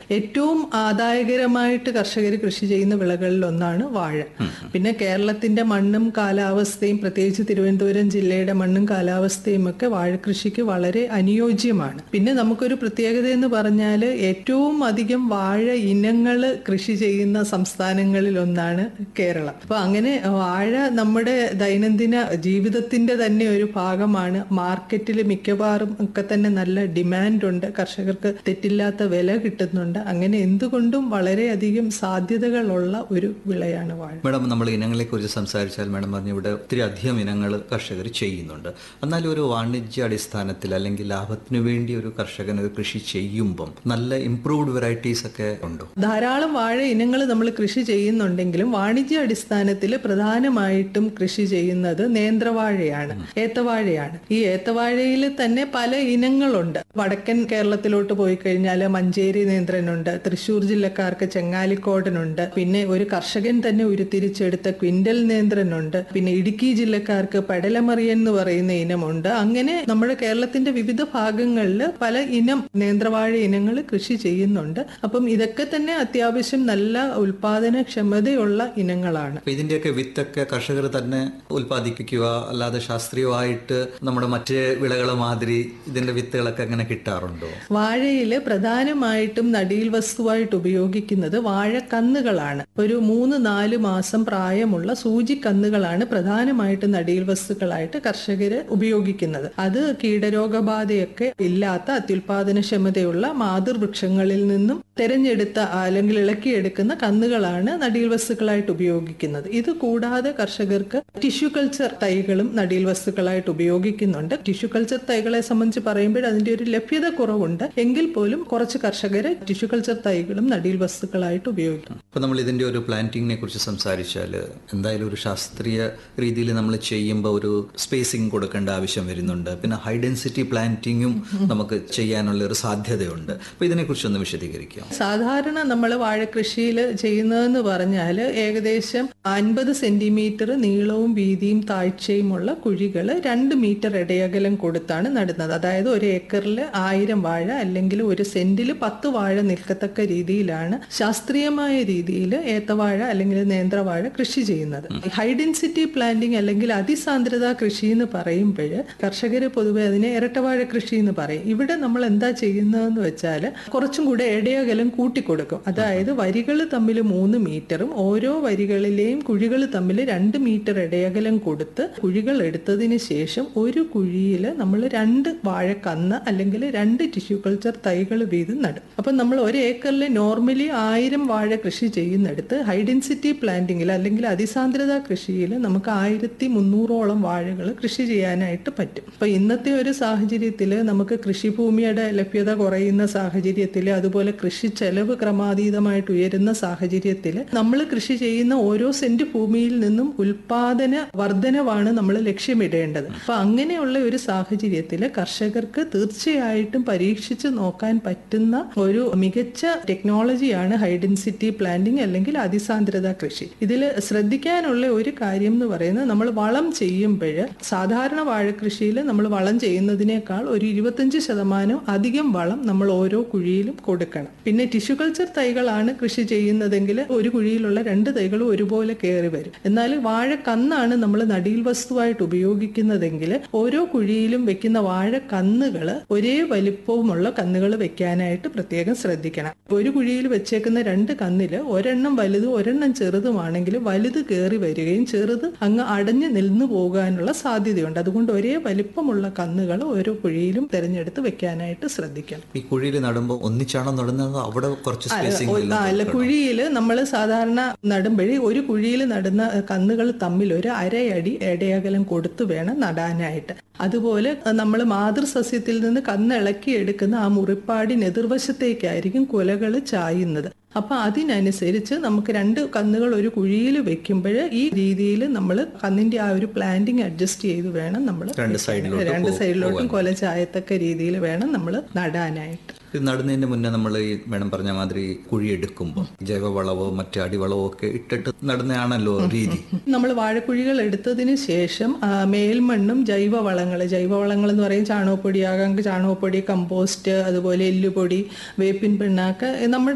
ഏറ്റവും ആദായകരമായിട്ട് കർഷകർ കൃഷി ചെയ്യുന്ന വിളകളിൽ ഒന്നാണ് വാഴ പിന്നെ കേരളത്തിന്റെ മണ്ണും കാലാവസ്ഥയും പ്രത്യേകിച്ച് തിരുവനന്തപുരം ജില്ലയുടെ മണ്ണും കാലാവസ്ഥയും ഒക്കെ വാഴ കൃഷിക്ക് വളരെ അനുയോജ്യമാണ് പിന്നെ നമുക്കൊരു പ്രത്യേകത എന്ന് പറഞ്ഞാൽ ഏറ്റവും അധികം വാഴ ഇനങ്ങൾ കൃഷി ചെയ്യുന്ന സംസ്ഥാനങ്ങളിൽ ഒന്നാണ് കേരളം അപ്പൊ അങ്ങനെ വാഴ നമ്മുടെ ദൈനംദിന ജീവിതത്തിന്റെ തന്നെ ഒരു ഭാഗമാണ് മാർക്കറ്റിൽ മിക്കവാറും ഒക്കെ തന്നെ നല്ല ഡിമാൻഡ് ഉണ്ട് കർഷകർക്ക് തെറ്റില്ലാത്ത വില കിട്ടുന്നുണ്ട് അങ്ങനെ എന്തുകൊണ്ടും വളരെയധികം സാധ്യതകളുള്ള ഒരു വിളയാണ് വാഴ മാഡം നമ്മൾ ഇനങ്ങളെ കുറിച്ച് സംസാരിച്ചാൽ മാഡം പറഞ്ഞു ഇവിടെ ഒത്തിരി അധികം ഇനങ്ങൾ കർഷകർ ചെയ്യുന്നുണ്ട് എന്നാൽ ഒരു വാണിജ്യ അടിസ്ഥാനത്തിൽ അല്ലെങ്കിൽ ലാഭത്തിന് വേണ്ടി ഒരു കർഷകൻ ഒരു കൃഷി ചെയ്യുമ്പം നല്ല ഇംപ്രൂവ്ഡ് വെറൈറ്റീസ് ഒക്കെ ഉണ്ടോ ധാരാളം വാഴ ഇനങ്ങൾ നമ്മൾ കൃഷി ചെയ്യുന്നുണ്ടെങ്കിലും വാണിജ്യ അടിസ്ഥാനത്തിൽ പ്രധാനമായിട്ടും കൃഷി ചെയ്യുന്നത് നേന്ത്രവാഴയാണ് ഏത്തവാഴയാണ് ഈ ഏത്തവാഴയിൽ തന്നെ പല ഇനങ്ങളുണ്ട് വടക്കൻ കേരളത്തിലോട്ട് പോയി കഴിഞ്ഞാൽ മഞ്ചേരി നേന്ത്രനുണ്ട് തൃശ്ശൂർ ജില്ലക്കാർക്ക് ചെങ്ങാലിക്കോടനുണ്ട് പിന്നെ ഒരു കർഷകൻ തന്നെ ഉരുത്തിരിച്ചെടുത്ത ക്വിന്റൽ നേന്ത്രനുണ്ട് പിന്നെ ഇടുക്കി ജില്ലക്കാർക്ക് പടലമറിയൻ എന്ന് പറയുന്ന ഇനമുണ്ട് അങ്ങനെ നമ്മുടെ കേരളത്തിന്റെ വിവിധ ഭാഗങ്ങളിൽ പല ഇനം നേന്ത്രവാഴ ഇനങ്ങൾ കൃഷി ചെയ്യുന്നുണ്ട് അപ്പം ഇതൊക്കെ തന്നെ അത്യാവശ്യം നല്ല ഉൽപാദനക്ഷമതയുള്ള ഇനങ്ങളാണ് അപ്പൊ ഇതിന്റെയൊക്കെ വിത്തൊക്കെ കർഷകർ തന്നെ ഉൽപ്പാദിപ്പിക്കുക അല്ലാതെ ശാസ്ത്രീയമായിട്ട് നമ്മുടെ മറ്റ് വിളകൾ മാതിരി ഇതിന്റെ വിത്തുകളൊക്കെ അങ്ങനെ കിട്ടാറുണ്ടോ വാഴയില് പ്രധാനമായിട്ടും നടീൽ വസ്തുവായിട്ട് ഉപയോഗിക്കുന്നത് വാഴക്കന്നുകളാണ് ഒരു മൂന്ന് നാല് മാസം പ്രായമുള്ള സൂചിക്കന്നുകളാണ് പ്രധാനമായിട്ടും നടീൽ വസ്തുക്കളായിട്ട് കർഷകര് ഉപയോഗിക്കുന്നത് അത് കീടരോഗബാധയൊക്കെ ഇല്ലാത്ത അത്യുൽപാദനക്ഷമതയുള്ള മാതൃവൃക്ഷങ്ങളിൽ നിന്നും തെരഞ്ഞെടുത്ത അല്ലെങ്കിൽ ഇളക്കിയെടുക്കുന്ന കന്നുകളാണ് നടീൽ വസ്തുക്കളായിട്ട് ഉപയോഗിക്കുന്നത് ഇത് കൂടാതെ കർഷകർക്ക് ടിഷ്യൂ കൾച്ചർ തൈകളും നടീൽ വസ്തുക്കളായിട്ട് ഉപയോഗിക്കുന്നുണ്ട് ടിഷ്യൂ കൾച്ചർ തൈകളെ സംബന്ധിച്ച് പറയുമ്പോൾ അതിന്റെ ഒരു ലഭ്യത കുറവുണ്ട് എങ്കിൽ പോലും കുറച്ച് കർഷകർ ടിഷ്യൂ കൾച്ചർ തൈകളും നടീൽ വസ്തുക്കളായിട്ട് ഉപയോഗിക്കും ഇപ്പൊ നമ്മൾ ഇതിന്റെ ഒരു പ്ലാന്റിങ്ങിനെ കുറിച്ച് സംസാരിച്ചാൽ എന്തായാലും ഒരു ശാസ്ത്രീയ രീതിയിൽ നമ്മൾ ചെയ്യുമ്പോൾ ഒരു സ്പേസിംഗ് കൊടുക്കേണ്ട ആവശ്യം വരുന്നുണ്ട് പിന്നെ ഹൈ ഡെൻസിറ്റി പ്ലാന്റിങ്ങും നമുക്ക് ചെയ്യാനുള്ള ഒരു സാധ്യതയുണ്ട് അപ്പൊ ഇതിനെക്കുറിച്ച് ഒന്ന് വിശദീകരിക്കാം സാധാരണ നമ്മൾ വാഴക്കൃഷിയിൽ ചെയ്യുന്നതെന്ന് പറഞ്ഞാൽ ഏകദേശം അൻപത് സെന്റിമീറ്റർ നീളവും വീതിയും താഴ്ചയുമുള്ള കുഴികൾ രണ്ട് മീറ്റർ ഇടയകലം കൊടുത്താണ് നടുന്നത് അതായത് ഒരു ഏക്കറിൽ ആയിരം വാഴ അല്ലെങ്കിൽ ഒരു സെന്റിൽ പത്ത് വാഴ നിൽക്കത്തക്ക രീതിയിലാണ് ശാസ്ത്രീയമായ രീതിയിൽ ഏത്തവാഴ അല്ലെങ്കിൽ നേന്ത്രവാഴ കൃഷി ചെയ്യുന്നത് ഹൈ ഡെൻസിറ്റി പ്ലാന്റിംഗ് അല്ലെങ്കിൽ അതിസാന്ദ്രത കൃഷി എന്ന് പറയുമ്പോൾ കർഷകർ പൊതുവെ അതിനെ ഇരട്ടവാഴ കൃഷി എന്ന് പറയും ഇവിടെ നമ്മൾ എന്താ ചെയ്യുന്നതെന്ന് വെച്ചാൽ കുറച്ചും കൂടെ ഇടയകലം കൂട്ടിക്കൊടുക്കും അതായത് വരികൾ തമ്മിൽ മൂന്ന് മീറ്ററും ഓരോ വരികളിലെയും കുഴികൾ തമ്മിൽ രണ്ട് മീറ്റർ ഇടയകലം കൊടുത്ത് കുഴികൾ എടുത്തതിന് ശേഷം ഒരു കുഴിയിൽ നമ്മൾ രണ്ട് വാഴക്കന്ന് അല്ലെങ്കിൽ രണ്ട് ടിഷ്യൂ കൾച്ചർ തൈകൾ വീതം നടും അപ്പം നമ്മൾ ഒരു ഏക്കറിൽ നോർമലി ആയിരം വാഴ കൃഷി ചെയ്യുന്നിടത്ത് ഹൈ ഡെൻസിറ്റി പ്ലാന്റിങ്ങിൽ അല്ലെങ്കിൽ അതിസാന്ദ്രത കൃഷിയിൽ നമുക്ക് ആയിരത്തി മുന്നൂറോളം വാഴകൾ കൃഷി ചെയ്യാനായിട്ട് പറ്റും അപ്പൊ ഇന്നത്തെ ഒരു സാഹചര്യത്തിൽ നമുക്ക് കൃഷിഭൂമിയുടെ ലഭ്യത കുറയുന്ന സാഹചര്യത്തിൽ അതുപോലെ കൃഷി ചെലവ് ക്രമാതീതമായിട്ട് ഉയരുന്ന സാഹചര്യത്തിൽ നമ്മൾ കൃഷി ചെയ്യുന്ന ഓരോ സെന്റ് ഭൂമിയിൽ നിന്നും ഉൽപാദന വർധനവാണ് നമ്മൾ ലക്ഷ്യമിടേണ്ടത് അപ്പൊ അങ്ങനെയുള്ള ഒരു സാഹചര്യത്തിൽ കർഷകർക്ക് തീർച്ചയായിട്ടും പരീക്ഷിച്ച് നോക്കാൻ പറ്റുന്ന ഒരു മികച്ച ടെക്നോളജിയാണ് ഹൈ ഡെൻസിറ്റി പ്ലാന്റിംഗ് അല്ലെങ്കിൽ അതിസാന്ദ്രത കൃഷി ഇതിൽ ശ്രദ്ധിക്കാനുള്ള ഒരു കാര്യം എന്ന് പറയുന്നത് നമ്മൾ വളം ചെയ്യുമ്പോൾ സാധാരണ വാഴക്കൃഷിയിൽ നമ്മൾ വളം ചെയ്യുന്നതിനേക്കാൾ ഒരു ഇരുപത്തഞ്ച് ശതമാനം അധികം വളം നമ്മൾ ഓരോ കുഴിയിലും കൊടുക്കണം പിന്നെ ടിഷ്യൂ കൾച്ചർ തൈകളാണ് കൃഷി ചെയ്യുന്നതെങ്കിൽ ഒരു കുഴിയിലുള്ള രണ്ട് തൈകളും ഒരുപോലെ കയറി വരും എന്നാൽ വാഴക്കന്നാണ് നമ്മൾ നടീൽ വസ്തുവായിട്ട് ഉപയോഗിക്കുന്നതെങ്കിൽ ഓരോ കുഴിയിലും വെക്കുന്ന വാഴക്കന്നുകൾ ഒരേ വലിപ്പവുമുള്ള കന്നുകൾ വെക്കാനായിട്ട് പ്രത്യേകം ശ്രദ്ധിക്കണം ഒരു കുഴിയിൽ വെച്ചേക്കുന്ന രണ്ട് കന്നില് ഒരെണ്ണം വലുതും ഒരെണ്ണം ചെറുതുമാണെങ്കിൽ വലുത് കയറി വരികയും ചെറുത് അങ്ങ് അടഞ്ഞു നിന്നു പോകാനുള്ള സാധ്യതയുണ്ട് അതുകൊണ്ട് ഒരേ വലിപ്പമുള്ള കന്നുകൾ ഓരോ കുഴിയിലും തിരഞ്ഞെടുത്ത് വെക്കാനായിട്ട് ശ്രദ്ധിക്കണം ഈ കുഴിയിൽ നടുമ്പോൾ ഒന്നിച്ചാണോ നടുന്നത് അവിടെ കുറച്ച് സ്പേസിംഗ് ആ, അല്ല കുഴിയിൽ നമ്മൾ സാധാരണ നടുമ്പോഴേ ഒരു കുഴിയിൽ നടുന്ന കന്നുകൾ തമ്മിൽ ഒരു അരയടി ഇടയകലം കൊടുത്തു വേണം നടാനായിട്ട് അതുപോലെ നമ്മൾ മാതൃസസ്യത്തിൽ നിന്ന് കന്നിളക്കി എടുക്കുന്ന ആ മുറിപ്പാടിന് എതിർവശത്തേക്കായിരിക്കും കുലകൾ ചായുന്നത് അപ്പൊ അതിനനുസരിച്ച് നമുക്ക് രണ്ട് കന്നുകൾ ഒരു കുഴിയിൽ വെക്കുമ്പോൾ ഈ രീതിയിൽ നമ്മൾ കന്നിന്റെ ആ ഒരു പ്ലാന്റിങ് അഡ്ജസ്റ്റ് ചെയ്ത് വേണം നമ്മൾ രണ്ട് സൈഡിലോട്ട് രണ്ട് സൈഡിലോട്ടും കൊല ചായത്തക്ക രീതിയിൽ വേണം നമ്മൾ നടാനായിട്ട് ഇത് നടുന്നതിന് മുന്നേ നമ്മൾ ഈ മേഡം പറഞ്ഞ മാതിരി കുഴി എടുക്കുമ്പോൾ ജൈവവളവോ മറ്റ് അടിവളവോ ഒക്കെ ഇട്ടിട്ട് നടുന്നതാണല്ലോ രീതി നമ്മൾ വാഴക്കുഴികൾ എടുത്തതിന് ശേഷം ആ, മേൽമണ്ണും ജൈവവളങ്ങൾ ജൈവവളങ്ങൾ എന്ന് പറയും ചാണകപ്പൊടി ആകാം ചാണകപ്പൊടി കമ്പോസ്റ്റ് അതുപോലെ എല്ലുപൊടി വേപ്പിൻ പിണ്ണാക്ക് നമ്മുടെ